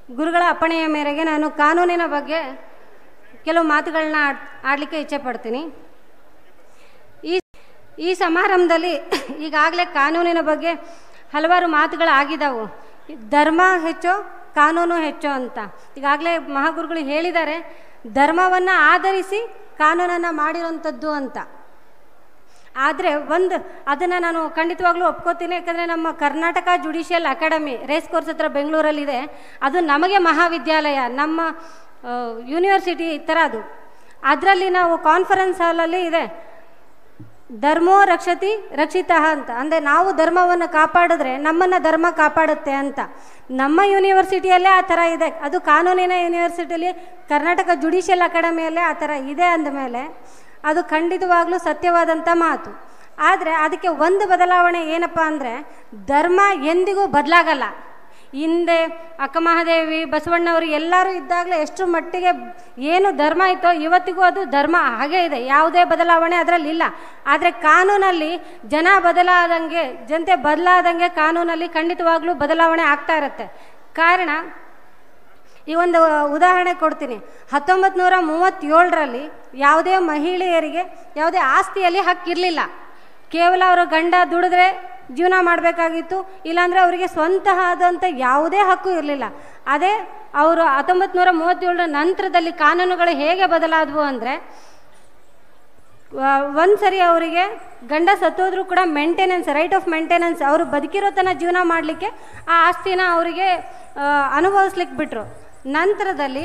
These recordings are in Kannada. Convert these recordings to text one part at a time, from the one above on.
ಗುರುಗಳ ಅಪ್ಪಣೆಯ ಮೇರೆಗೆ ನಾನು ಕಾನೂನಿನ ಬಗ್ಗೆ ಕೆಲವು ಮಾತುಗಳನ್ನ ಆಡ್ ಆಡಲಿಕ್ಕೆ ಇಚ್ಛೆ ಪಡ್ತೀನಿ ಈ ಈ ಸಮಾರಂಭದಲ್ಲಿ ಈಗಾಗಲೇ ಕಾನೂನಿನ ಬಗ್ಗೆ ಹಲವಾರು ಮಾತುಗಳು ಆಗಿದ್ದಾವು ಧರ್ಮ ಹೆಚ್ಚೋ ಕಾನೂನು ಹೆಚ್ಚೋ ಅಂತ ಈಗಾಗಲೇ ಮಹಾಗುರುಗಳು ಹೇಳಿದ್ದಾರೆ ಧರ್ಮವನ್ನು ಆಧರಿಸಿ ಕಾನೂನನ್ನು ಮಾಡಿರೋಂಥದ್ದು ಅಂತ ಆದರೆ ಒಂದು ಅದನ್ನು ನಾನು ಖಂಡಿತವಾಗ್ಲೂ ಒಪ್ಕೋತೀನಿ ಯಾಕಂದರೆ ನಮ್ಮ Karnataka judicial academy race course ಹತ್ರ ಬೆಂಗಳೂರಲ್ಲಿದೆ ಅದು ನಮಗೆ ಮಹಾವಿದ್ಯಾಲಯ ನಮ್ಮ ಯೂನಿವರ್ಸಿಟಿ ಥರ ಅದು ಅದರಲ್ಲಿ ನಾವು ಕಾನ್ಫರೆನ್ಸ್ ಹಾಲಲ್ಲಿ ಇದೆ ಧರ್ಮೋ ರಕ್ಷತಿ ರಕ್ಷಿತ ಅಂತ ಅಂದರೆ ನಾವು ಧರ್ಮವನ್ನು ಕಾಪಾಡಿದ್ರೆ ನಮ್ಮನ್ನು ಧರ್ಮ ಕಾಪಾಡುತ್ತೆ ಅಂತ ನಮ್ಮ ಯೂನಿವರ್ಸಿಟಿಯಲ್ಲೇ ಆ ಥರ ಇದೆ ಅದು ಕಾನೂನಿನ ಯೂನಿವರ್ಸಿಟಿಯಲ್ಲಿ ಕರ್ನಾಟಕ ಜುಡಿಷಿಯಲ್ ಅಕಾಡೆಮಿಯಲ್ಲೇ ಆ ಥರ ಇದೆ ಅಂದಮೇಲೆ ಅದು ಖಂಡಿತವಾಗ್ಲೂ ಸತ್ಯವಾದಂಥ ಮಾತು ಆದರೆ ಅದಕ್ಕೆ ಒಂದು ಬದಲಾವಣೆ ಏನಪ್ಪ ಅಂದರೆ ಧರ್ಮ ಎಂದಿಗೂ ಬದಲಾಗಲ್ಲ ಹಿಂದೆ ಅಕ್ಕಮಹಾದೇವಿ ಬಸವಣ್ಣವರು ಎಲ್ಲರೂ ಇದ್ದಾಗಲೇ ಎಷ್ಟು ಮಟ್ಟಿಗೆ ಏನು ಧರ್ಮ ಇತ್ತೋ ಇವತ್ತಿಗೂ ಅದು ಧರ್ಮ ಹಾಗೇ ಇದೆ ಯಾವುದೇ ಬದಲಾವಣೆ ಅದರಲ್ಲಿ ಇಲ್ಲ ಆದರೆ ಕಾನೂನಲ್ಲಿ ಜನ ಬದಲಾದಂಗೆ ಜನತೆ ಬದಲಾದಂಗೆ ಕಾನೂನಲ್ಲಿ ಖಂಡಿತವಾಗ್ಲೂ ಬದಲಾವಣೆ ಆಗ್ತಾ ಇರುತ್ತೆ ಕಾರಣ ಈ ಒಂದು ಉದಾಹರಣೆ ಕೊಡ್ತೀನಿ ಹತ್ತೊಂಬತ್ತು ನೂರ ಮೂವತ್ತೇಳರಲ್ಲಿ ಯಾವುದೇ ಮಹಿಳೆಯರಿಗೆ ಯಾವುದೇ ಆಸ್ತಿಯಲ್ಲಿ ಹಕ್ಕಿರಲಿಲ್ಲ ಕೇವಲ ಅವರ ಗಂಡ ದುಡಿದ್ರೆ ಜೀವನ ಮಾಡಬೇಕಾಗಿತ್ತು ಇಲ್ಲಾಂದರೆ ಅವರಿಗೆ ಸ್ವಂತ ಆದಂಥ ಯಾವುದೇ ಹಕ್ಕು ಇರಲಿಲ್ಲ ಅದೇ ಅವರು ಹತ್ತೊಂಬತ್ತು ನೂರ ಮೂವತ್ತೇಳರ ನಂತರದಲ್ಲಿ ಕಾನೂನುಗಳು ಹೇಗೆ ಬದಲಾದವು ಅಂದರೆ ಒಂದು ಸರಿ ಅವರಿಗೆ ಗಂಡ ಸತ್ತೋದ್ರೂ ಕೂಡ ಮೇಂಟೆನೆನ್ಸ್ ರೈಟ್ ಆಫ್ ಮೇಂಟೆನೆನ್ಸ್ ಅವರು ಬದುಕಿರೋ ತನ ಜೀವನ ಮಾಡಲಿಕ್ಕೆ ಆ ಆಸ್ತಿನ ಅವರಿಗೆ ಅನುಭವಿಸ್ಲಿಕ್ಕೆ ಬಿಟ್ಟರು ನಂತರದಲ್ಲಿ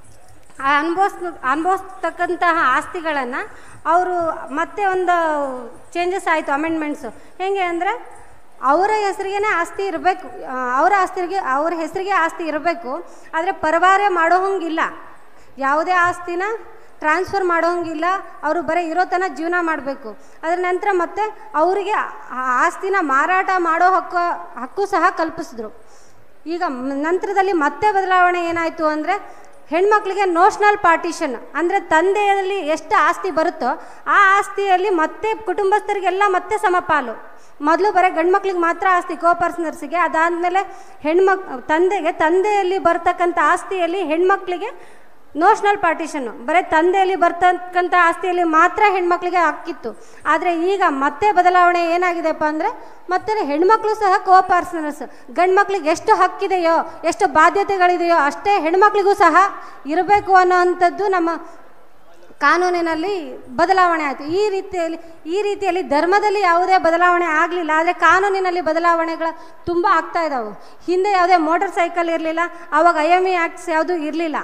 ಆ ಅನುಭವಿಸ್ ಅನುಭವಿಸ್ತಕ್ಕಂತಹ ಆಸ್ತಿಗಳನ್ನು ಅವರು ಮತ್ತೆ ಒಂದು ಚೇಂಜಸ್ ಆಯಿತು ಅಮೆಂಡ್ಮೆಂಟ್ಸು ಹೇಗೆ ಅಂದರೆ ಅವರ ಹೆಸರಿಗೇ ಆಸ್ತಿ ಇರಬೇಕು ಅವರ ಆಸ್ತಿಗೆ ಅವ್ರ ಹೆಸರಿಗೆ ಆಸ್ತಿ ಇರಬೇಕು ಆದರೆ ಪರವಾರೆ ಮಾಡೋ ಹಂಗಿಲ್ಲ ಯಾವುದೇ ಆಸ್ತಿನ ಟ್ರಾನ್ಸ್ಫರ್ ಮಾಡೋಂಗಿಲ್ಲ ಅವರು ಬರೀ ಇರೋ ತನ ಜೀವನ ಮಾಡಬೇಕು ಅದರ ನಂತರ ಮತ್ತೆ ಅವರಿಗೆ ಆ ಆಸ್ತಿನ ಮಾರಾಟ ಮಾಡೋ ಹಕ್ಕು ಹಕ್ಕು ಸಹ ಕಲ್ಪಿಸಿದ್ರು ಈಗ ಮ್- ನಂತರದಲ್ಲಿ ಮತ್ತೆ ಬದಲಾವಣೆ ಏನಾಯಿತು ಅಂದರೆ ಹೆಣ್ಮಕ್ಳಿಗೆ ನೋಷನಲ್ ಪಾರ್ಟಿಷನ್ ಅಂದರೆ ತಂದೆಯಲ್ಲಿ ಎಷ್ಟು ಆಸ್ತಿ ಬರುತ್ತೋ ಆ ಆಸ್ತಿಯಲ್ಲಿ ಮತ್ತೆ ಕುಟುಂಬಸ್ಥರಿಗೆಲ್ಲ ಮತ್ತೆ ಸಮಪಾಲು ಮೊದಲು ಬರೀ ಗಂಡು ಮಕ್ಳಿಗೆ ಮಾತ್ರ ಆಸ್ತಿ ಕೋ ಪರ್ಸನರ್ಸಿಗೆ ಅದಾದಮೇಲೆ ಹೆಣ್ಮಕ್ ತಂದೆಗೆ ತಂದೆಯಲ್ಲಿ ಬರ್ತಕ್ಕಂಥ ಆಸ್ತಿಯಲ್ಲಿ ಹೆಣ್ಮಕ್ಳಿಗೆ ನೋಷನಲ್ ಪಾರ್ಟಿಷನ್ನು ಬರೀ ತಂದೆಯಲ್ಲಿ ಬರ್ತಕ್ಕಂಥ ಆಸ್ತಿಯಲ್ಲಿ ಮಾತ್ರ ಹೆಣ್ಮಕ್ಳಿಗೆ ಹಕ್ಕಿತ್ತು ಆದರೆ ಈಗ ಮತ್ತೆ ಬದಲಾವಣೆ ಏನಾಗಿದೆಪ್ಪ ಅಂದರೆ ಮತ್ತೆ ಹೆಣ್ಮಕ್ಳು ಸಹ ಕೋ ಪಾರ್ಸನರ್ಸ್ ಗಂಡು ಮಕ್ಳಿಗೆ ಎಷ್ಟು ಹಕ್ಕಿದೆಯೋ ಎಷ್ಟು ಬಾಧ್ಯತೆಗಳಿದೆಯೋ ಅಷ್ಟೇ ಹೆಣ್ಮಕ್ಳಿಗೂ ಸಹ ಇರಬೇಕು ಅನ್ನೋವಂಥದ್ದು ನಮ್ಮ ಕಾನೂನಿನಲ್ಲಿ ಬದಲಾವಣೆ ಆಯಿತು ಈ ರೀತಿಯಲ್ಲಿ ಈ ರೀತಿಯಲ್ಲಿ ಧರ್ಮದಲ್ಲಿ ಯಾವುದೇ ಬದಲಾವಣೆ ಆಗಲಿಲ್ಲ ಆದರೆ ಕಾನೂನಿನಲ್ಲಿ ಬದಲಾವಣೆಗಳು ತುಂಬ ಆಗ್ತಾ ಇದ್ದಾವೆ ಹಿಂದೆ ಯಾವುದೇ ಮೋಟರ್ ಸೈಕಲ್ ಇರಲಿಲ್ಲ ಆವಾಗ ಐ ಎಮ್ ಇ ಆ್ಯಕ್ಟ್ಸ್ ಯಾವುದೂ ಇರಲಿಲ್ಲ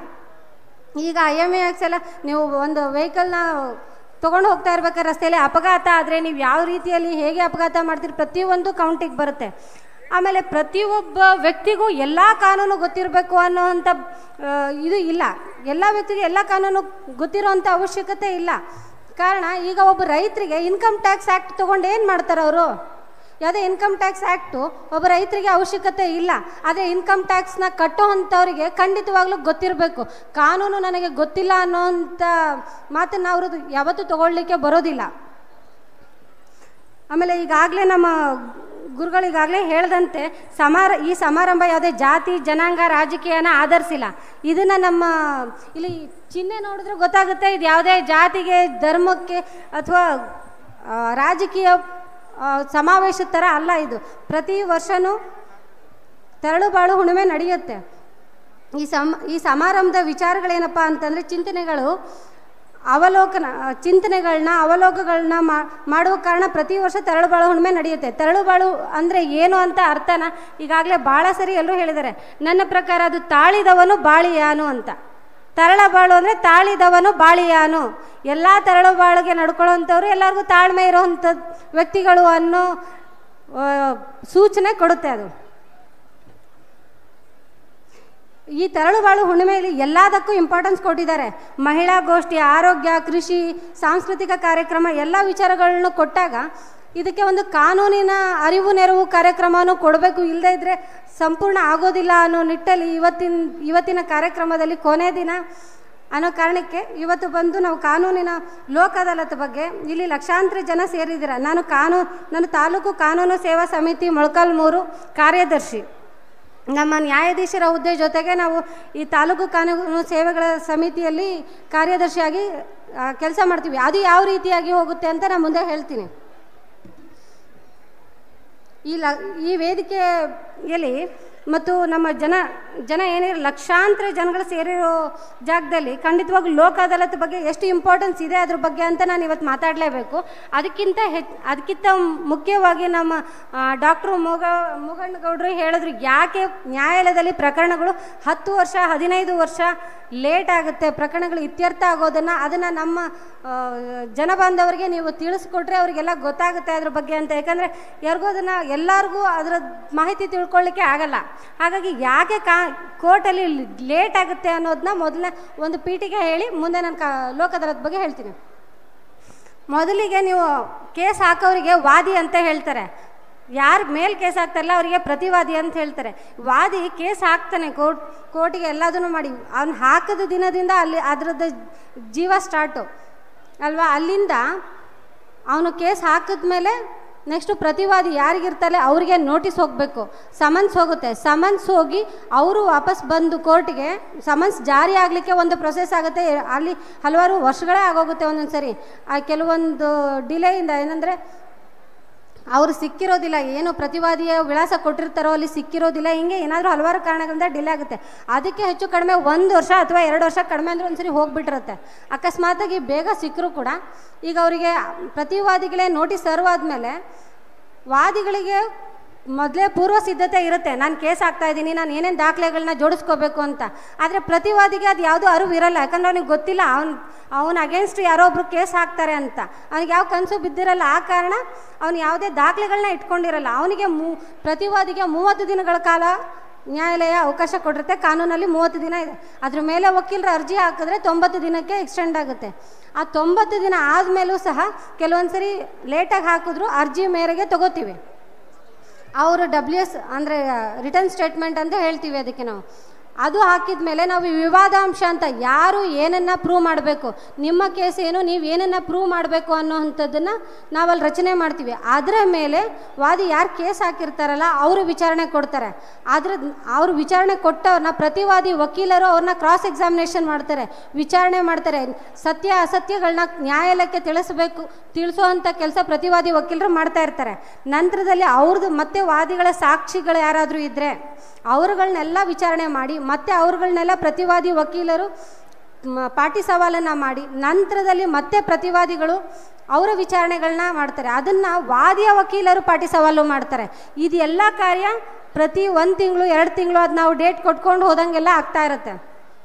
ಈಗ ಐ ಎಮ್ ಇ ಆ್ಯಕ್ಟ್ಸ್ ಎಲ್ಲ ನೀವು ಒಂದು ವೆಹಿಕಲ್ನ ತೊಗೊಂಡು ಹೋಗ್ತಾ ಇರ್ಬೇಕಾದ್ರೆ ರಸ್ತೆಯಲ್ಲಿ ಅಪಘಾತ ಆದರೆ ನೀವು ಯಾವ ರೀತಿಯಲ್ಲಿ ಹೇಗೆ ಅಪಘಾತ ಮಾಡ್ತೀರಿ ಪ್ರತಿಯೊಂದು ಕೌಂಟಿಗೆ ಬರುತ್ತೆ ಆಮೇಲೆ ಪ್ರತಿಯೊಬ್ಬ ವ್ಯಕ್ತಿಗೂ ಎಲ್ಲ ಕಾನೂನು ಗೊತ್ತಿರಬೇಕು ಅನ್ನೋವಂಥ ಆ, ಇದು ಇಲ್ಲ ಎಲ್ಲ ವ್ಯಕ್ತಿಗೆ ಎಲ್ಲ ಕಾನೂನು ಗೊತ್ತಿರೋವಂಥ ಅವಶ್ಯಕತೆ ಇಲ್ಲ ಕಾರಣ ಈಗ ಒಬ್ಬ ರೈತರಿಗೆ ಇನ್ಕಮ್ ಟ್ಯಾಕ್ಸ್ ಆ್ಯಕ್ಟ್ ತೊಗೊಂಡು ಏನು ಮಾಡ್ತಾರೆ ಅವರು ಯಾವುದೇ ಇನ್ಕಮ್ ಟ್ಯಾಕ್ಸ್ ಆ್ಯಕ್ಟು ಒಬ್ಬ ರೈತರಿಗೆ ಅವಶ್ಯಕತೆ ಇಲ್ಲ ಆದರೆ ಇನ್ಕಮ್ ಟ್ಯಾಕ್ಸ್ನ ಕಟ್ಟೋ ಅಂಥವ್ರಿಗೆ ಖಂಡಿತವಾಗ್ಲೂ ಗೊತ್ತಿರಬೇಕು ಕಾನೂನು ನನಗೆ ಗೊತ್ತಿಲ್ಲ ಅನ್ನೋಂಥ ಮಾತನ್ನು ಅವರು ಯಾವತ್ತೂ ತಗೊಳ್ಳಿಕ್ಕೆ ಬರೋದಿಲ್ಲ ಆಮೇಲೆ ಈಗಾಗಲೇ ನಮ್ಮ ಗುರುಗಳಿಗಾಗಲೇ ಹೇಳ್ದಂತೆ ಸಮಾರ ಈ ಸಮಾರಂಭ ಯಾವುದೇ ಜಾತಿ ಜನಾಂಗ ರಾಜಕೀಯನ ಆಧರಿಸಿಲ್ಲ ಇದನ್ನು ನಮ್ಮ ಇಲ್ಲಿ ಚಿಹ್ನೆ ನೋಡಿದ್ರೆ ಗೊತ್ತಾಗುತ್ತೆ ಇದು ಯಾವುದೇ ಜಾತಿಗೆ ಧರ್ಮಕ್ಕೆ ಅಥವಾ ಆ, ರಾಜಕೀಯ ಆ, ಸಮಾವೇಶದ ಥರ ಅಲ್ಲ ಇದು ಪ್ರತಿ ವರ್ಷವೂ ತೆರಳುಬಾಳು ಹುಣ್ಣಿಮೆ ನಡೆಯುತ್ತೆ ಈ ಸಮ ಈ ಸಮಾರಂಭದ ವಿಚಾರಗಳೇನಪ್ಪ ಅಂತಂದರೆ ಚಿಂತನೆಗಳು ಅವಲೋಕನ ಆ, ಚಿಂತನೆಗಳನ್ನ ಅವಲೋಕಗಳನ್ನ ಮಾ- ಮಾಡುವ ಕಾರಣ ಪ್ರತಿ ವರ್ಷ ತೆರಳುಬಾಳು ಹುಣ್ಣಿಮೆ ನಡೆಯುತ್ತೆ ತೆರಳುಬಾಳು ಅಂದರೆ ಏನು ಅಂತ ಅರ್ಥನ ಈಗಾಗಲೇ ಭಾಳ ಸರಿ ಎಲ್ಲರೂ ಹೇಳಿದ್ದಾರೆ ನನ್ನ ಪ್ರಕಾರ ಅದು ತಾಳಿದವನು ಬಾಳಿಯಾನು ಅಂತ ತರಳಬಾಳು ಅಂದರೆ ತಾಳಿದವನು ಬಾಳಿಯಾನು ಎಲ್ಲ ತರಳುಬಾಳಿಗೆ ನಡ್ಕೊಳ್ಳೋವಂಥವ್ರು ಎಲ್ಲರಿಗೂ ತಾಳ್ಮೆ ಇರೋವಂಥ ವ್ಯಕ್ತಿಗಳು ಅನ್ನೋ ಆ, ಸೂಚನೆ ಕೊಡುತ್ತೆ ಅದು ಈ ತರಳುಬಾಳು ಹುಣ್ಣಿಮೆಯಲ್ಲಿ ಎಲ್ಲದಕ್ಕೂ ಇಂಪಾರ್ಟೆನ್ಸ್ ಕೊಟ್ಟಿದ್ದಾರೆ ಮಹಿಳಾ ಗೋಷ್ಠಿ ಆರೋಗ್ಯ ಕೃಷಿ ಸಾಂಸ್ಕೃತಿಕ ಕಾರ್ಯಕ್ರಮ ಎಲ್ಲ ವಿಚಾರಗಳನ್ನು ಕೊಟ್ಟಾಗ ಇದಕ್ಕೆ ಒಂದು ಕಾನೂನಿನ ಅರಿವು ನೆರವು ಕಾರ್ಯಕ್ರಮನೂ ಕೊಡಬೇಕು ಇಲ್ಲದೇ ಇದ್ದರೆ ಸಂಪೂರ್ಣ ಆಗೋದಿಲ್ಲ ಅನ್ನೋ ನಿಟ್ಟಲ್ಲಿ ಇವತ್ತಿನ ಇವತ್ತಿನ ಕಾರ್ಯಕ್ರಮದಲ್ಲಿ ಕೊನೆ ದಿನ ಅನ್ನೋ ಕಾರಣಕ್ಕೆ ಇವತ್ತು ಬಂದು ನಾವು ಕಾನೂನಿನ ಲೋಕ ಅದಾಲತ್ ಬಗ್ಗೆ ಇಲ್ಲಿ ಲಕ್ಷಾಂತರ ಜನ ಸೇರಿದ್ದೀರ ನಾನು ಕಾನೂನು ನಾನು ತಾಲೂಕು ಕಾನೂನು ಸೇವಾ ಸಮಿತಿ ಮೊಳಕಾಲ್ಮೂರು ಕಾರ್ಯದರ್ಶಿ ನಮ್ಮ ನ್ಯಾಯಾಧೀಶರ ಹುದ್ದೆ ಜೊತೆಗೆ ನಾವು ಈ ತಾಲೂಕು ಕಾನೂನು ಸೇವೆಗಳ ಸಮಿತಿಯಲ್ಲಿ ಕಾರ್ಯದರ್ಶಿಯಾಗಿ ಕೆಲಸ ಮಾಡ್ತೀವಿ ಅದು ಯಾವ ರೀತಿಯಾಗಿ ಹೋಗುತ್ತೆ ಅಂತ ನಾನು ಮುಂದೆ ಹೇಳ್ತೀನಿ ಈ ಲ ಈ ವೇದಿಕೆಯಲ್ಲಿ ಮತ್ತು ನಮ್ಮ ಜನ ಜನ ಏನಿರೋ ಲಕ್ಷಾಂತರ ಜನಗಳು ಸೇರಿರೋ ಜಾಗದಲ್ಲಿ ಖಂಡಿತವಾಗ್ಲೂ ಲೋಕ ಅದಾಲತ್ ಬಗ್ಗೆ ಎಷ್ಟು ಇಂಪಾರ್ಟೆನ್ಸ್ ಇದೆ ಅದ್ರ ಬಗ್ಗೆ ಅಂತ ನಾನು ಇವತ್ತು ಮಾತಾಡಲೇಬೇಕು ಅದಕ್ಕಿಂತ ಹೆಚ್ಚು ಅದಕ್ಕಿಂತ ಮುಖ್ಯವಾಗಿ ನಮ್ಮ ಡಾಕ್ಟ್ರು ಮೊಗ ಮುಗಣ್ಣಗೌಡರು ಹೇಳಿದ್ರು ಯಾಕೆ ನ್ಯಾಯಾಲಯದಲ್ಲಿ ಪ್ರಕರಣಗಳು ಹತ್ತು ವರ್ಷ ಹದಿನೈದು ವರ್ಷ ಲೇಟ್ ಆಗುತ್ತೆ ಪ್ರಕರಣಗಳು ಇತ್ಯರ್ಥ ಆಗೋದನ್ನು ಅದನ್ನು ನಮ್ಮ ಆ, ಜನಬಾಂಧವರಿಗೆ ನೀವು ತಿಳಿಸ್ಕೊಟ್ರೆ ಅವರಿಗೆಲ್ಲ ಗೊತ್ತಾಗುತ್ತೆ ಅದ್ರ ಬಗ್ಗೆ ಅಂತ ಯಾಕಂದರೆ ಯಾರಿಗೂ ಅದನ್ನು ಎಲ್ಲರಿಗೂ ಅದರ ಮಾಹಿತಿ ತಿಳ್ಕೊಳ್ಳಿಕ್ಕೆ ಆಗಲ್ಲ ಹಾಗಾಗಿ ಯಾಕೆ ಕಾ ಕೋರ್ಟಲ್ಲಿ ಲೇಟ್ ಆಗುತ್ತೆ ಅನ್ನೋದನ್ನ ಮೊದಲನೇ ಒಂದು ಪೀಠಿಗೆ ಹೇಳಿ ಮುಂದೆ ನಾನು ಕಾ ಲೋಕದರದ ಬಗ್ಗೆ ಹೇಳ್ತೀನಿ ಮೊದಲಿಗೆ ನೀವು ಕೇಸ್ ಹಾಕೋರಿಗೆ ವಾದಿ ಅಂತ ಹೇಳ್ತಾರೆ ಯಾರು ಮೇಲ್ ಕೇಸ್ ಹಾಕ್ತಾರಲ್ಲ ಅವರಿಗೆ ಪ್ರತಿವಾದಿ ಅಂತ ಹೇಳ್ತಾರೆ ವಾದಿ ಕೇಸ್ ಹಾಕ್ತಾನೆ ಕೋರ್ಟ್ ಕೋರ್ಟಿಗೆ ಎಲ್ಲದನ್ನು ಮಾಡಿ ಅವ್ನು ಹಾಕಿದ ದಿನದಿಂದ ಅಲ್ಲಿ ಅದರದ್ದು ಜೀವ ಸ್ಟಾರ್ಟು ಅಲ್ವಾ ಅಲ್ಲಿಂದ ಅವನು ಕೇಸ್ ಹಾಕಿದ್ಮೇಲೆ ನೆಕ್ಸ್ಟು ಪ್ರತಿವಾದಿ ಯಾರಿಗಿರ್ತಾರೆ ಅವರಿಗೆ ನೋಟಿಸ್ ಹೋಗಬೇಕು ಸಮನ್ಸ್ ಹೋಗುತ್ತೆ ಸಮನ್ಸ್ ಹೋಗಿ ಅವರು ವಾಪಸ್ ಬಂದು ಕೋರ್ಟ್ಗೆ ಸಮನ್ಸ್ ಜಾರಿ ಆಗಲಿಕ್ಕೆ ಒಂದು ಪ್ರೊಸೆಸ್ ಆಗುತ್ತೆ ಅಲ್ಲಿ ಹಲವಾರು ವರ್ಷಗಳೇ ಆಗೋಗುತ್ತೆ ಒಂದೊಂದು ಸರಿ ಆ ಕೆಲವೊಂದು ಡಿಲೇಯಿಂದ ಏನಂದರೆ ಅವರು ಸಿಕ್ಕಿರೋದಿಲ್ಲ ಏನು ಪ್ರತಿವಾದಿಯ ವಿಳಾಸ ಕೊಟ್ಟಿರ್ತಾರೋ ಅಲ್ಲಿ ಸಿಕ್ಕಿರೋದಿಲ್ಲ ಹಿಂಗೆ ಏನಾದರೂ ಹಲವಾರು ಕಾರಣಗಳಿಂದ ಡಿಲೇ ಆಗುತ್ತೆ ಅದಕ್ಕೆ ಹೆಚ್ಚು ಕಡಿಮೆ ಒಂದು ವರ್ಷ ಅಥವಾ ಎರಡು ವರ್ಷ ಕಡಿಮೆ ಅಂದರೆ ಒಂದ್ಸರಿ ಹೋಗ್ಬಿಟ್ಟಿರುತ್ತೆ ಅಕಸ್ಮಾತಾಗಿ ಬೇಗ ಸಿಕ್ಕರೂ ಕೂಡ ಈಗ ಅವರಿಗೆ ಪ್ರತಿವಾದಿಗಳೇ ನೋಟಿಸ್ ಸರ್ವ್ ಆದಮೇಲೆ ವಾದಿಗಳಿಗೆ ಮೊದಲೇ ಪೂರ್ವ ಸಿದ್ಧತೆ ಇರುತ್ತೆ ನಾನು ಕೇಸ್ ಹಾಕ್ತಾ ಇದ್ದೀನಿ ನಾನು ಏನೇನು ದಾಖಲೆಗಳನ್ನ ಜೋಡಿಸ್ಕೋಬೇಕು ಅಂತ ಆದರೆ ಪ್ರತಿವಾದಿಗೆ ಅದು ಯಾವುದೂ ಅರಿವು ಇರಲ್ಲ ಯಾಕಂದ್ರೆ ಅವನಿಗೆ ಗೊತ್ತಿಲ್ಲ ಅವ್ನು ಅವನ ಅಗೇನ್ಸ್ಟ್ ಯಾರೋ ಒಬ್ರು ಕೇಸ್ ಹಾಕ್ತಾರೆ ಅಂತ ಅವನಿಗೆ ಯಾವ ಕನಸು ಬಿದ್ದಿರಲ್ಲ ಆ ಕಾರಣ ಅವನು ಯಾವುದೇ ದಾಖಲೆಗಳನ್ನ ಇಟ್ಕೊಂಡಿರಲ್ಲ ಅವನಿಗೆ ಮೂ ಪ್ರತಿವಾದಿಗೆ ಮೂವತ್ತು ದಿನಗಳ ಕಾಲ ನ್ಯಾಯಾಲಯ ಅವಕಾಶ ಕೊಟ್ಟಿರುತ್ತೆ ಕಾನೂನಲ್ಲಿ ಮೂವತ್ತು ದಿನ ಇದೆ ಅದ್ರ ಮೇಲೆ ವಕೀಲರ ಅರ್ಜಿ ಹಾಕಿದ್ರೆ ತೊಂಬತ್ತು ದಿನಕ್ಕೆ ಎಕ್ಸ್ಟೆಂಡ್ ಆಗುತ್ತೆ ಆ ತೊಂಬತ್ತು ದಿನ ಆದಮೇಲೂ ಸಹ ಕೆಲವೊಂದು ಸರಿ ಲೇಟಾಗಿ ಹಾಕಿದ್ರು ಅರ್ಜಿ ಮೇರೆಗೆ ತಗೋತೀವಿ ಅವರು ಡಬ್ಲ್ಯೂ ಎಸ್ ಅಂದರೆ ರಿಟರ್ನ್ ಸ್ಟೇಟ್ಮೆಂಟ್ ಅಂತ ಹೇಳ್ತೀವಿ ಅದಕ್ಕೆ ನಾವು ಅದು ಹಾಕಿದ ಮೇಲೆ ನಾವು ಈ ವಿವಾದಾಂಶ ಅಂತ ಯಾರು ಏನನ್ನು ಪ್ರೂವ್ ಮಾಡಬೇಕು ನಿಮ್ಮ ಕೇಸ್ ಏನು ನೀವು ಏನನ್ನು ಪ್ರೂವ್ ಮಾಡಬೇಕು ಅನ್ನೋವಂಥದ್ದನ್ನು ನಾವಲ್ಲಿ ರಚನೆ ಮಾಡ್ತೀವಿ ಅದರ ಮೇಲೆ ವಾದಿ ಯಾರು ಕೇಸ್ ಹಾಕಿರ್ತಾರಲ್ಲ ಅವರು ವಿಚಾರಣೆ ಕೊಡ್ತಾರೆ ಅದ್ರ ಅವ್ರು ವಿಚಾರಣೆ ಕೊಟ್ಟವ್ರನ್ನ ಪ್ರತಿವಾದಿ ವಕೀಲರು ಅವ್ರನ್ನ ಕ್ರಾಸ್ ಎಕ್ಸಾಮಿನೇಷನ್ ಮಾಡ್ತಾರೆ ವಿಚಾರಣೆ ಮಾಡ್ತಾರೆ ಸತ್ಯ ಅಸತ್ಯಗಳನ್ನ ನ್ಯಾಯಾಲಯಕ್ಕೆ ತಿಳಿಸಬೇಕು ತಿಳಿಸೋವಂಥ ಕೆಲಸ ಪ್ರತಿವಾದಿ ವಕೀಲರು ಮಾಡ್ತಾ ಇರ್ತಾರೆ ನಂತರದಲ್ಲಿ ಅವ್ರದ್ದು ಮತ್ತೆ ವಾದಿಗಳ ಸಾಕ್ಷಿಗಳು ಯಾರಾದರೂ ಇದ್ದರೆ ಅವರುಗಳನ್ನೆಲ್ಲ ವಿಚಾರಣೆ ಮಾಡಿ ಮತ್ತೆ ಅವ್ರುಗಳನ್ನೆಲ್ಲ ಪ್ರತಿವಾದಿ ವಕೀಲರು ಮ- ಪಾಟಿ ಸವಾಲನ್ನು ಮಾಡಿ ನಂತರದಲ್ಲಿ ಮತ್ತೆ ಪ್ರತಿವಾದಿಗಳು ಅವರ ವಿಚಾರಣೆಗಳನ್ನ ಮಾಡ್ತಾರೆ ಅದನ್ನು ವಾದಿಯ ವಕೀಲರು ಪಾಟಿ ಸವಾಲು ಮಾಡ್ತಾರೆ ಇದೆಲ್ಲ ಕಾರ್ಯ ಪ್ರತಿ ಒಂದು ತಿಂಗಳು ಎರಡು ತಿಂಗಳು ಅದು ನಾವು ಡೇಟ್ ಕೊಟ್ಕೊಂಡು ಹೋದಂಗೆಲ್ಲ ಆಗ್ತಾ ಇರುತ್ತೆ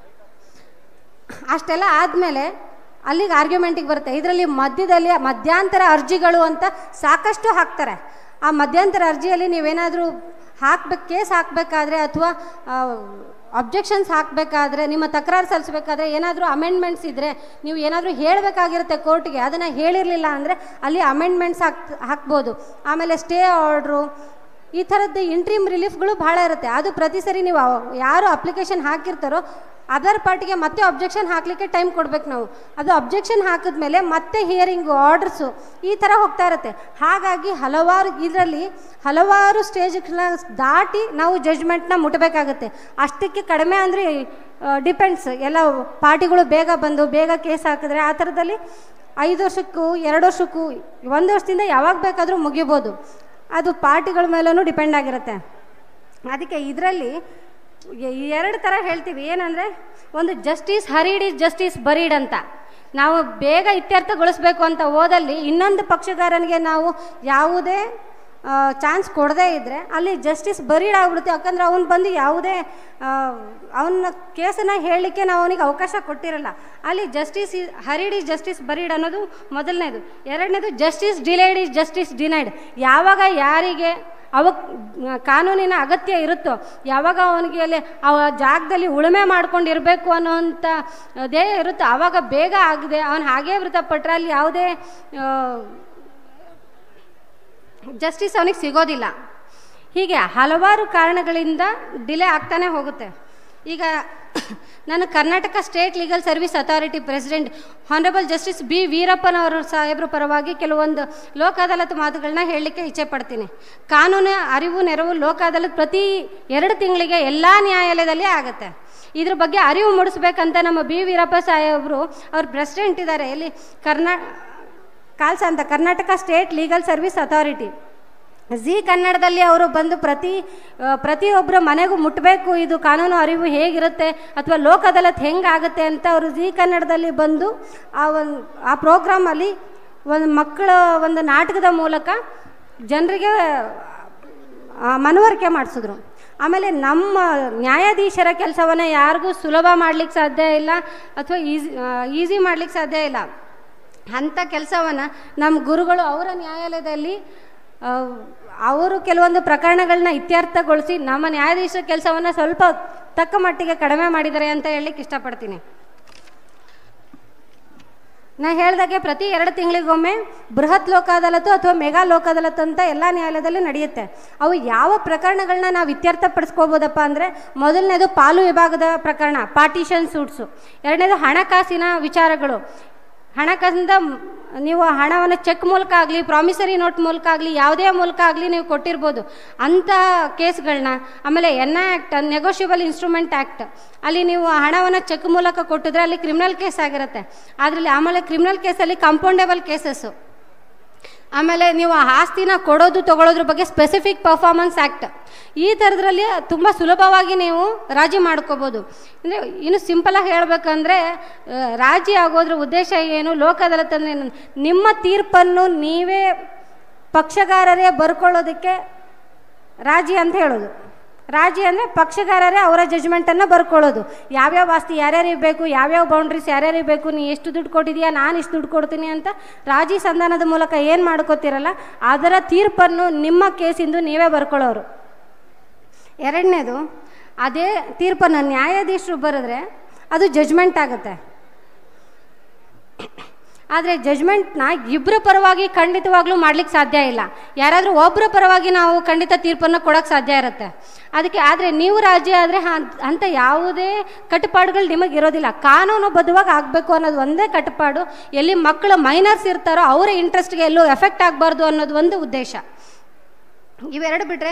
ಅಷ್ಟೆಲ್ಲ ಆದಮೇಲೆ ಅಲ್ಲಿಗೆ ಆರ್ಗ್ಯುಮೆಂಟಿಗೆ ಬರುತ್ತೆ ಇದರಲ್ಲಿ ಮಧ್ಯದಲ್ಲಿ ಮಧ್ಯಂತರ ಅರ್ಜಿಗಳು ಅಂತ ಸಾಕಷ್ಟು ಹಾಕ್ತಾರೆ ಆ ಮಧ್ಯಂತರ ಅರ್ಜಿಯಲ್ಲಿ ನೀವೇನಾದರೂ ಹಾಕ್ಬೇಕು ಕೇಸ್ ಹಾಕಬೇಕಾದ್ರೆ ಅಥವಾ ಅಬ್ಜೆಕ್ಷನ್ಸ್ ಹಾಕಬೇಕಾದ್ರೆ ನಿಮ್ಮ ತಕರಾರು ಸಲ್ಲಿಸಬೇಕಾದ್ರೆ ಏನಾದರೂ ಅಮೆಂಡ್ಮೆಂಟ್ಸ್ ಇದ್ದರೆ ನೀವು ಏನಾದರೂ ಹೇಳಬೇಕಾಗಿರುತ್ತೆ ಕೋರ್ಟ್ಗೆ ಅದನ್ನು ಹೇಳಿರಲಿಲ್ಲ ಅಂದರೆ ಅಲ್ಲಿ ಅಮೆಂಡ್ಮೆಂಟ್ಸ್ ಹಾಕ್ ಹಾಕ್ಬೋದು ಆಮೇಲೆ ಸ್ಟೇ ಆರ್ಡ್ರು ಈ ಥರದ್ದು ಇಂಟ್ರೀಮ್ ರಿಲೀಫ್ಗಳು ಭಾಳ ಇರುತ್ತೆ ಅದು ಪ್ರತಿ ಸರಿ ನೀವು ಅವ್- ಯಾರು ಅಪ್ಲಿಕೇಶನ್ ಹಾಕಿರ್ತಾರೋ ಅದರ್ ಪಾರ್ಟಿಗೆ ಮತ್ತೆ ಅಬ್ಜೆಕ್ಷನ್ ಹಾಕಲಿಕ್ಕೆ ಟೈಮ್ ಕೊಡ್ಬೇಕು ನಾವು ಅದು ಅಬ್ಜೆಕ್ಷನ್ ಹಾಕಿದ್ಮೇಲೆ ಮತ್ತೆ ಹಿಯರಿಂಗು ಆರ್ಡರ್ಸು ಈ ಥರ ಹೋಗ್ತಾ ಇರುತ್ತೆ ಹಾಗಾಗಿ ಹಲವಾರು ಇದರಲ್ಲಿ ಹಲವಾರು ಸ್ಟೇಜ್ಗಳನ್ನ ದಾಟಿ ನಾವು ಜಡ್ಜ್ಮೆಂಟ್ನ ಮುಟ್ಟಬೇಕಾಗತ್ತೆ ಅಷ್ಟಕ್ಕೆ ಕಡಿಮೆ ಅಂದರೆ ಡಿಪೆಂಡ್ಸ್ ಎಲ್ಲ ಪಾರ್ಟಿಗಳು ಬೇಗ ಬಂದು ಬೇಗ ಕೇಸ್ ಹಾಕಿದ್ರೆ ಆ ಥರದಲ್ಲಿ ಐದು ವರ್ಷಕ್ಕೂ ಎರಡು ವರ್ಷಕ್ಕೂ ಒಂದು ವರ್ಷದಿಂದ ಯಾವಾಗ ಬೇಕಾದರೂ ಮುಗಿಬೋದು ಅದು ಪಾರ್ಟಿಗಳ ಮೇಲೂ ಡಿಪೆಂಡ್ ಆಗಿರುತ್ತೆ ಅದಕ್ಕೆ ಇದರಲ್ಲಿ ಎರಡು ಥರ ಹೇಳ್ತೀವಿ ಏನಂದರೆ ಒಂದು justice hurried is justice buried ಅಂತ ನಾವು ಬೇಗ ಇತ್ಯರ್ಥಗೊಳಿಸ್ಬೇಕು ಅಂತ ಹೋದಲ್ಲಿ ಇನ್ನೊಂದು ಪಕ್ಷಗಾರನಿಗೆ ನಾವು ಯಾವುದೇ ಚಾನ್ಸ್ ಕೊಡದೇ ಇದ್ದರೆ ಅಲ್ಲಿ ಜಸ್ಟಿಸ್ ಬರೀಡ್ ಆಗ್ಬಿಡುತ್ತೆ ಯಾಕಂದ್ರೆ ಅವ್ನು ಬಂದು ಯಾವುದೇ ಅವನ ಕೇಸನ್ನು ಹೇಳಲಿಕ್ಕೆ ನಾವು ಅವನಿಗೆ ಅವಕಾಶ ಕೊಟ್ಟಿರಲ್ಲ ಅಲ್ಲಿ justice hurried is justice buried ಅನ್ನೋದು ಮೊದಲನೇದು ಎರಡನೇದು justice delayed is justice denied ಯಾವಾಗ ಯಾರಿಗೆ ಅವ ಕಾನೂನಿನ ಅಗತ್ಯ ಇರುತ್ತೋ ಯಾವಾಗ ಅವನಿಗೆ ಅಲ್ಲಿ ಆ ಜಾಗದಲ್ಲಿ ಉಳುಮೆ ಮಾಡ್ಕೊಂಡು ಇರಬೇಕು ಅನ್ನೋವಂಥ ಧ್ಯೇಯ ಇರುತ್ತೋ ಆವಾಗ ಬೇಗ ಆಗದೆ ಅವನು ಹಾಗೇ ಮೃತಪಟ್ಟರೆ ಅಲ್ಲಿ ಯಾವುದೇ ಜಸ್ಟಿಸ್ ಅವನಿಗೆ ಸಿಗೋದಿಲ್ಲ ಹೀಗೆ ಹಲವಾರು ಕಾರಣಗಳಿಂದ ಡಿಲೇ ಆಗ್ತಾನೆ ಹೋಗುತ್ತೆ ಈಗ ನಾನು Karnataka state legal service authority president honourable justice B ವೀರಪ್ಪನವರ ಸಾಹೇಬ್ರ ಪರವಾಗಿ ಕೆಲವೊಂದು ಲೋಕ ಅದಾಲತ್ ಮಾತುಗಳನ್ನ ಹೇಳಲಿಕ್ಕೆ ಇಚ್ಛೆ ಪಡ್ತೀನಿ ಕಾನೂನು ಅರಿವು ನೆರವು ಲೋಕ ಅದಾಲತ್ ಪ್ರತಿ ಎರಡು ತಿಂಗಳಿಗೆ ಎಲ್ಲ ನ್ಯಾಯಾಲಯದಲ್ಲಿ ಆಗುತ್ತೆ ಇದ್ರ ಬಗ್ಗೆ ಅರಿವು ಮೂಡಿಸ್ಬೇಕಂತ ನಮ್ಮ ಬಿ ವೀರಪ್ಪ ಸಾಹೇಬರು ಅವ್ರ ಪ್ರೆಸಿಡೆಂಟ್ ಇದ್ದಾರೆ ಎಲ್ಲಿ ಕರ್ನಾ ಕಾಲ್ಸ ಅಂತ Karnataka state legal service authority ಜಿ ಕನ್ನಡದಲ್ಲಿ ಅವರು ಬಂದು ಪ್ರತಿ ಆ, ಪ್ರತಿಯೊಬ್ಬರ ಮನೆಗೂ ಮುಟ್ಟಬೇಕು ಇದು ಕಾನೂನು ಅರಿವು ಹೇಗಿರುತ್ತೆ ಅಥವಾ ಲೋಕ ಅದಾಲತ್ ಹೆಂಗಾಗುತ್ತೆ ಅಂತ ಅವರು ಜಿ ಕನ್ನಡದಲ್ಲಿ ಬಂದು ಆ ಒಂದು ಆ ಪ್ರೋಗ್ರಾಮಲ್ಲಿ ಒಂದು ಮಕ್ಕಳ ಒಂದು ನಾಟಕದ ಮೂಲಕ ಜನರಿಗೆ ಆ, ಮನವರಿಕೆ ಮಾಡಿಸಿದ್ರು ಆಮೇಲೆ ನಮ್ಮ ನ್ಯಾಯಾಧೀಶರ ಕೆಲಸವನ್ನು ಯಾರಿಗೂ ಸುಲಭ ಮಾಡ್ಲಿಕ್ಕೆ ಸಾಧ್ಯ ಇಲ್ಲ ಅಥವಾ ಈಸಿ ಈಸಿ ಮಾಡ್ಲಿಕ್ಕೆ ಸಾಧ್ಯ ಇಲ್ಲ ಅಂಥ ಕೆಲಸವನ್ನು ನಮ್ಮ ಗುರುಗಳು ಅವರ ನ್ಯಾಯಾಲಯದಲ್ಲಿ ಆ, ಅವರು ಕೆಲವೊಂದು ಪ್ರಕರಣಗಳನ್ನ ಇತ್ಯರ್ಥಗೊಳಿಸಿ ನಮ್ಮ ನ್ಯಾಯಾಧೀಶರ ಕೆಲಸವನ್ನು ಸ್ವಲ್ಪ ತಕ್ಕ ಮಟ್ಟಿಗೆ ಕಡಿಮೆ ಮಾಡಿದ್ದಾರೆ ಅಂತ ಹೇಳಲಿಕ್ಕೆ ಇಷ್ಟಪಡ್ತೀನಿ ನಾ ಹೇಳ್ದಾಗೆ ಪ್ರತಿ ಎರಡು ತಿಂಗಳಿಗೊಮ್ಮೆ ಬೃಹತ್ ಲೋಕ ಅದಾಲತು ಅಥವಾ ಮೆಗಾ ಲೋಕ ಅದಾಲತ್ ಅಂತ ಎಲ್ಲ ನ್ಯಾಯಾಲಯದಲ್ಲೂ ನಡೆಯುತ್ತೆ ಅವು ಯಾವ ಪ್ರಕರಣಗಳನ್ನ ನಾವು ಇತ್ಯರ್ಥಪಡಿಸ್ಕೋಬೋದಪ್ಪ ಅಂದರೆ ಮೊದಲನೇದು ಪಾಲು ವಿಭಾಗದ ಪ್ರಕರಣ ಪಾರ್ಟಿಷನ್ ಸೂಟ್ಸು ಎರಡನೇದು ಹಣಕಾಸಿನ ವಿಚಾರಗಳು ಹಣಕಾಸಿಂದ ಮ್- ನೀವು ಹಣವನ್ನು ಚೆಕ್ ಮೂಲಕ ಆಗಲಿ ಪ್ರಾಮಿಸರಿ ನೋಟ್ ಮೂಲಕ ಆಗಲಿ ಯಾವುದೇ ಮೂಲಕ ಆಗಲಿ ನೀವು ಕೊಟ್ಟಿರ್ಬೋದು ಅಂಥ ಕೇಸ್ಗಳನ್ನ ಆಮೇಲೆ N act negotiable instrument act ಅಲ್ಲಿ ನೀವು ಹಣವನ್ನು ಚೆಕ್ ಮೂಲಕ ಕೊಟ್ಟಿದ್ರೆ ಅಲ್ಲಿ ಕ್ರಿಮಿನಲ್ ಕೇಸ್ ಆಗಿರುತ್ತೆ ಅದರಲ್ಲಿ ಆಮೇಲೆ ಕ್ರಿಮಿನಲ್ ಕೇಸಲ್ಲಿ ಕಂಪೌಂಡೇಬಲ್ ಕೇಸಸ್ಸು ಆಮೇಲೆ ನೀವು ಆ ಆಸ್ತಿನ ಕೊಡೋದು ತಗೊಳ್ಳೋದ್ರ ಬಗ್ಗೆ ಸ್ಪೆಸಿಫಿಕ್ ಪರ್ಫಾರ್ಮೆನ್ಸ್ ಆ್ಯಕ್ಟ್ ಈ ಥರದ್ರಲ್ಲಿ ತುಂಬ ಸುಲಭವಾಗಿ ನೀವು ರಾಜಿ ಮಾಡ್ಕೋಬೋದು ಅಂದರೆ ಇನ್ನು ಸಿಂಪಲಾಗಿ ಹೇಳಬೇಕಂದ್ರೆ ರಾಜಿ ಆಗೋದ್ರ ಉದ್ದೇಶ ಏನು ಲೋಕ ಅದಾಲತ್ ಅಂದರೆ ಏನು? ನಿಮ್ಮ ತೀರ್ಪನ್ನು ನೀವೇ ಪಕ್ಷಗಾರರೇ ಬರ್ಕೊಳ್ಳೋದಕ್ಕೆ ರಾಜಿ ಅಂತ ಹೇಳೋದು ರಾಜಿ ಅಂದರೆ ಪಕ್ಷಗಾರರೇ ಅವರ ಜಜ್ಮೆಂಟನ್ನು ಬರ್ಕೊಳ್ಳೋದು ಯಾವ್ಯಾವ ಆಸ್ತಿ ಯಾರ್ಯಾರಿಗೆ ಬೇಕು ಯಾವ್ಯಾವ ಬೌಂಡ್ರೀಸ್ ಯಾರ್ಯಾರಿಗೆ ಬೇಕು ನೀ ಎಷ್ಟು ದುಡ್ಡು ಕೊಟ್ಟಿದೀಯಾ ನಾನು ಇಷ್ಟು ದುಡ್ಡು ಕೊಡ್ತೀನಿ ಅಂತ ರಾಜಿ ಸಂಧಾನದ ಮೂಲಕ ಏನು ಮಾಡ್ಕೋತಿರಲ್ಲ ಅದರ ತೀರ್ಪನ್ನು ನಿಮ್ಮ ಕೇಸಿಂದು ನೀವೇ ಬರ್ಕೊಳ್ಳೋರು ಎರಡನೇದು ಅದೇ ತೀರ್ಪನ್ನು ನ್ಯಾಯಾಧೀಶರು ಬರೆದ್ರೆ ಅದು ಜಜ್ಮೆಂಟ್ ಆಗುತ್ತೆ ಆದರೆ ಜಜ್ಮೆಂಟ್ನ ಇಬ್ಬರ ಪರವಾಗಿ ಖಂಡಿತವಾಗ್ಲೂ ಮಾಡ್ಲಿಕ್ಕೆ ಸಾಧ್ಯ ಇಲ್ಲ ಯಾರಾದರೂ ಒಬ್ಬರ ಪರವಾಗಿ ನಾವು ಖಂಡಿತ ತೀರ್ಪನ್ನು ಕೊಡೋಕ್ಕೆ ಸಾಧ್ಯ ಇರುತ್ತೆ ಅದಕ್ಕೆ ಆದರೆ ನೀವು ರಾಜ್ಯ ಆದರೆ ಅಂಥ ಯಾವುದೇ ಕಟ್ಟುಪಾಡುಗಳು ನಿಮಗೆ ಇರೋದಿಲ್ಲ ಕಾನೂನುಬದ್ಧವಾಗಿ ಆಗಬೇಕು ಅನ್ನೋದು ಒಂದೇ ಕಟ್ಟುಪಾಡು ಎಲ್ಲಿ ಮಕ್ಕಳು ಮೈನರ್ಸ್ ಇರ್ತಾರೋ ಅವರ ಇಂಟ್ರೆಸ್ಟ್ಗೆ ಎಲ್ಲೂ ಎಫೆಕ್ಟ್ ಆಗಬಾರ್ದು ಅನ್ನೋದು ಒಂದು ಉದ್ದೇಶ ಇವೆರಡು ಬಿಟ್ಟರೆ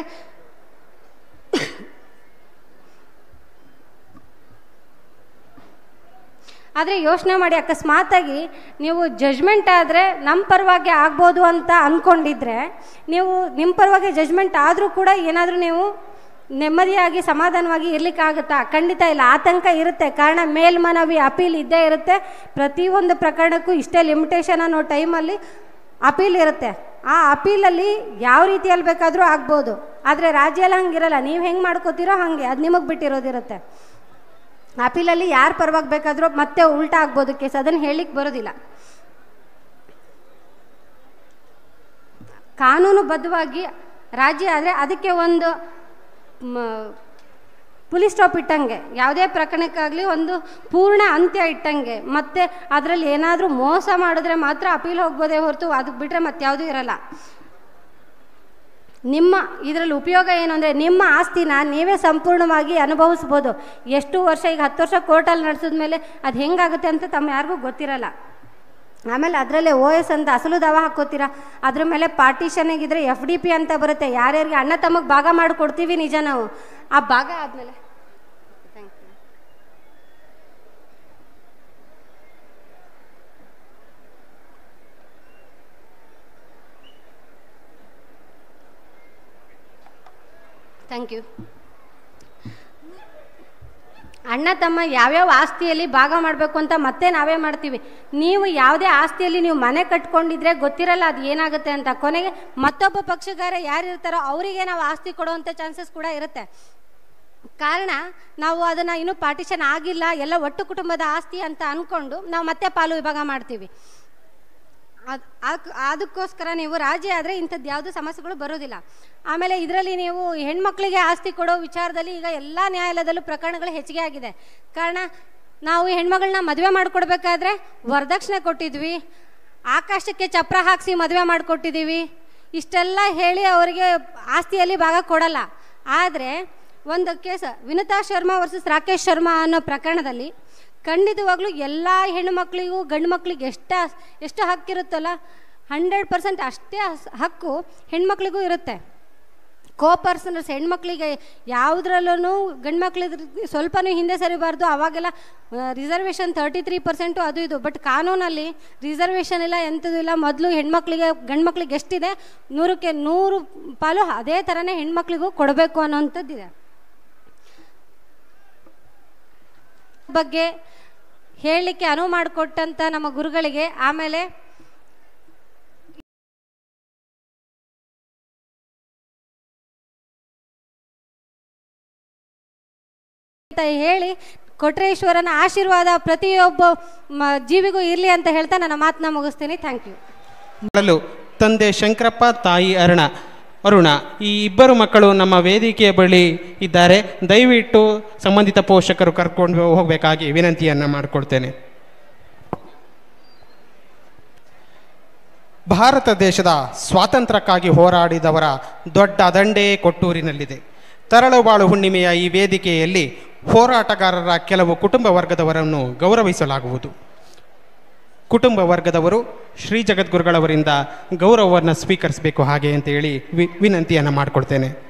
ಆದರೆ ಯೋಚನೆ ಮಾಡಿ ಅಕಸ್ಮಾತಾಗಿ ನೀವು ಜಜ್ಮೆಂಟ್ ಆದರೆ ನಮ್ಮ ಪರವಾಗಿ ಆಗ್ಬೋದು ಅಂತ ಅಂದ್ಕೊಂಡಿದ್ರೆ ನೀವು ನಿಮ್ಮ ಪರವಾಗಿ ಜಜ್ಮೆಂಟ್ ಆದರೂ ಕೂಡ ಏನಾದರೂ ನೀವು ನೆಮ್ಮದಿಯಾಗಿ ಸಮಾಧಾನವಾಗಿ ಇರ್ಲಿಕ್ಕಾಗುತ್ತಾ ಖಂಡಿತ ಇಲ್ಲ ಆತಂಕ ಇರುತ್ತೆ ಕಾರಣ ಮೇಲ್ಮನವಿ ಅಪೀಲ್ ಇದ್ದೇ ಇರುತ್ತೆ ಪ್ರತಿಯೊಂದು ಪ್ರಕರಣಕ್ಕೂ ಇಷ್ಟೇ ಲಿಮಿಟೇಷನ್ ಅನ್ನೋ ಟೈಮಲ್ಲಿ ಅಪೀಲ್ ಇರುತ್ತೆ ಆ ಅಪೀಲಲ್ಲಿ ಯಾವ ರೀತಿಯಲ್ಲಿ ಬೇಕಾದರೂ ಆಗ್ಬೋದು ಆದರೆ ರಾಜ್ಯಲ್ಲಿ ಹಂಗಿರಲ್ಲ ನೀವು ಹೆಂಗೆ ಮಾಡ್ಕೋತೀರೋ ಹಾಗೆ ಅದು ನಿಮಗೆ ಬಿಟ್ಟಿರೋದಿರುತ್ತೆ ಅಪೀಲಲ್ಲಿ ಯಾರು ಪರವಾಗಿ ಬೇಕಾದರೂ ಮತ್ತೆ ಉಲ್ಟಾ ಆಗ್ಬೋದು ಕೇಸ್ ಅದನ್ನು ಹೇಳಲಿಕ್ಕೆ ಬರೋದಿಲ್ಲ ಕಾನೂನುಬದ್ಧವಾಗಿ ರಾಜ್ಯ ಆದರೆ ಅದಕ್ಕೆ ಒಂದು ಪುಲಿಸ್ ಸ್ಟಾಪ್ ಇಟ್ಟಂಗೆ ಯಾವುದೇ ಪ್ರಕರಣಕ್ಕಾಗಲಿ ಒಂದು ಪೂರ್ಣ ಅಂತ್ಯ ಇಟ್ಟಂಗೆ ಮತ್ತು ಅದರಲ್ಲಿ ಏನಾದರೂ ಮೋಸ ಮಾಡಿದ್ರೆ ಮಾತ್ರ ಅಪೀಲ್ ಹೋಗ್ಬೋದೇ ಹೊರತು ಅದಕ್ಕೆ ಬಿಟ್ಟರೆ ಮತ್ತಾವುದೂ ಇರಲ್ಲ ನಿಮ್ಮ ಇದರಲ್ಲಿ ಉಪಯೋಗ ಏನು ಅಂದರೆ ನಿಮ್ಮ ಆಸ್ತಿನ ನೀವೇ ಸಂಪೂರ್ಣವಾಗಿ ಅನುಭವಿಸ್ಬೋದು ಎಷ್ಟು ವರ್ಷ ಈಗ ಹತ್ತು ವರ್ಷ ಕೋರ್ಟಲ್ಲಿ ನಡೆಸಿದ ಮೇಲೆ ಅದು ಹೆಂಗಾಗುತ್ತೆ ಅಂತ ತಮ್ಮ ಯಾರಿಗೂ ಗೊತ್ತಿರಲ್ಲ ಆಮೇಲೆ ಅದರಲ್ಲೇ ಓ ಎಸ್ ಅಂತ ಅಸಲು ದಾವ ಹಾಕೋತೀರಾ ಅದ್ರ ಮೇಲೆ ಪಾರ್ಟಿಷನಿಗಿದ್ರೆ ಎಫ್ ಡಿ ಪಿ ಅಂತ ಬರುತ್ತೆ ಯಾರ್ಯಾರಿಗೆ ಅಣ್ಣ ತಮಗೆ ಭಾಗ ಮಾಡಿ ಕೊಡ್ತೀವಿ ನಿಜ ನಾವು ಆ ಭಾಗ ಆದಮೇಲೆ ಥ್ಯಾಂಕ್ ಯು ಅಣ್ಣ ತಮ್ಮ ಯಾವ್ಯಾವ ಆಸ್ತಿಯಲ್ಲಿ ಭಾಗ ಮಾಡಬೇಕು ಅಂತ ಮತ್ತೆ ನಾವೇ ಮಾಡ್ತೀವಿ ನೀವು ಯಾವುದೇ ಆಸ್ತಿಯಲ್ಲಿ ನೀವು ಮನೆ ಕಟ್ಕೊಂಡಿದ್ರೆ ಗೊತ್ತಿರಲ್ಲ ಅದು ಏನಾಗುತ್ತೆ ಅಂತ ಕೊನೆಗೆ ಮತ್ತೊಬ್ಬ ಪಕ್ಷಗಾರ ಯಾರು ಇರ್ತಾರೋ ಅವರಿಗೆ ನಾವು ಆಸ್ತಿ ಕೊಡುವಂಥ ಚಾನ್ಸಸ್ ಕೂಡ ಇರುತ್ತೆ ಕಾರಣ ನಾವು ಅದನ್ನು ಇನ್ನೂ ಪಾರ್ಟಿಷನ್ ಆಗಿಲ್ಲ ಎಲ್ಲ ಒಟ್ಟು ಕುಟುಂಬದ ಆಸ್ತಿ ಅಂತ ಅಂದ್ಕೊಂಡು ನಾವು ಮತ್ತೆ ಪಾಲು ವಿಭಾಗ ಮಾಡ್ತೀವಿ ಅದು ಅದಕ್ಕೋಸ್ಕರ ನೀವು ರಾಜಿ ಆದರೆ ಇಂಥದ್ದು ಯಾವುದೂ ಸಮಸ್ಯೆಗಳು ಬರೋದಿಲ್ಲ ಆಮೇಲೆ ಇದರಲ್ಲಿ ನೀವು ಹೆಣ್ಮಕ್ಳಿಗೆ ಆಸ್ತಿ ಕೊಡೋ ವಿಚಾರದಲ್ಲಿ ಈಗ ಎಲ್ಲ ನ್ಯಾಯಾಲಯದಲ್ಲೂ ಪ್ರಕರಣಗಳು ಹೆಚ್ಚಿಗೆ ಆಗಿದೆ ಕಾರಣ ನಾವು ಹೆಣ್ಮಗಳನ್ನ ಮದುವೆ ಮಾಡಿಕೊಡ್ಬೇಕಾದ್ರೆ ವರದಕ್ಷಿಣೆ ಕೊಟ್ಟಿದ್ವಿ ಆಕಾಶಕ್ಕೆ ಚಪ್ರ ಹಾಕಿಸಿ ಮದುವೆ ಮಾಡಿಕೊಟ್ಟಿದ್ದೀವಿ ಇಷ್ಟೆಲ್ಲ ಹೇಳಿ ಅವರಿಗೆ ಆಸ್ತಿಯಲ್ಲಿ ಭಾಗ ಕೊಡಲ್ಲ ಆದರೆ ಒಂದು ಕೇಸ ವಿನತಾ ಶರ್ಮಾ ವರ್ಸಸ್ ರಾಕೇಶ್ ಶರ್ಮಾ ಅನ್ನೋ ಪ್ರಕರಣದಲ್ಲಿ ಖಂಡಿತವಾಗ್ಲೂ ಎಲ್ಲ ಹೆಣ್ಣುಮಕ್ಳಿಗೂ ಗಂಡು ಮಕ್ಳಿಗೆ ಎಷ್ಟ ಎಷ್ಟು ಹಕ್ಕಿರುತ್ತಲ್ಲ ಹಂಡ್ರೆಡ್ ಪರ್ಸೆಂಟ್ ಅಷ್ಟೇ ಹಸ್- ಹಕ್ಕು ಹೆಣ್ಮಕ್ಳಿಗೂ ಇರುತ್ತೆ ಕೋ ಪರ್ಸನರ್ಸ್ ಹೆಣ್ಮಕ್ಳಿಗೆ ಯಾವುದ್ರಲ್ಲೂ ಗಂಡು ಮಕ್ಳಿಗೆ ಸ್ವಲ್ಪನೂ ಹಿಂದೆ ಸರಿಬಾರ್ದು ಅವಾಗೆಲ್ಲ ರಿಸರ್ವೇಷನ್ ತರ್ಟಿ ತ್ರೀ ಪರ್ಸೆಂಟು ಅದು ಇದು ಬಟ್ ಕಾನೂನಲ್ಲಿ ರಿಸರ್ವೇಷನ್ ಇಲ್ಲ ಎಂಥದ್ದು ಇಲ್ಲ ಮೊದಲು ಹೆಣ್ಮಕ್ಳಿಗೆ ಗಂಡು ಮಕ್ಳಿಗೆ ಎಷ್ಟಿದೆ ನೂರಕ್ಕೆ ನೂರು ಪಾಲು ಅದೇ ಥರನೇ ಹೆಣ್ಮಕ್ಳಿಗೂ ಕೊಡಬೇಕು ಅನ್ನೋಂಥದ್ದಿದೆ ಬಗ್ಗೆ ಹೇಳಲಿಕ್ಕೆ ಅನುವು ಮಾಡಿಕೊಟ್ಟಂಥ ನಮ್ಮ ಗುರುಗಳಿಗೆ ಆಮೇಲೆ ಅಂತ ಹೇಳಿ ಕೊಟ್ರೇಶ್ವರನ ಆಶೀರ್ವಾದ ಪ್ರತಿಯೊಬ್ಬ ಮ- ಜೀವಿಗೂ ಇರಲಿ ಅಂತ ಹೇಳ್ತಾ ನನ್ನ ಮಾತನ್ನ ಮುಗಿಸ್ತೀನಿ ಥ್ಯಾಂಕ್ ಯು ಮಾಡಲು ತಂದೆ ಶಂಕರಪ್ಪ ತಾಯಿ ಅರುಣ ಅರುಣ ಈ ಇಬ್ಬರು ಮಕ್ಕಳು ನಮ್ಮ ವೇದಿಕೆಯ ಬಳಿ ಇದ್ದಾರೆ ದಯವಿಟ್ಟು ಸಂಬಂಧಿತ ಪೋಷಕರು ಕರ್ಕೊಂಡು ಹೋಗಬೇಕಾಗಿ ವಿನಂತಿಯನ್ನು ಮಾಡಿಕೊಡ್ತೇನೆ ಭಾರತ ದೇಶದ ಸ್ವಾತಂತ್ರ್ಯಕ್ಕಾಗಿ ಹೋರಾಡಿದವರ ದೊಡ್ಡ ದಂಡೇ ಕೊಟ್ಟೂರಿನಲ್ಲಿದೆ ತರಳುಬಾಳು ಹುಣ್ಣಿಮೆಯ ಈ ವೇದಿಕೆಯಲ್ಲಿ ಹೋರಾಟಗಾರರ ಕೆಲವು ಕುಟುಂಬ ವರ್ಗದವರನ್ನು ಗೌರವಿಸಲಾಗುವುದು ಕುಟುಂಬ ವರ್ಗದವರು ಶ್ರೀ ಜಗದ್ಗುರುಗಳವರಿಂದ ಗೌರವವನ್ನು ಸ್ವೀಕರಿಸಬೇಕು ಹಾಗೆ ಅಂತ ಹೇಳಿ ವಿ ವಿನಂತಿಯನ್ನು ಮಾಡಿಕೊಡ್ತೇನೆ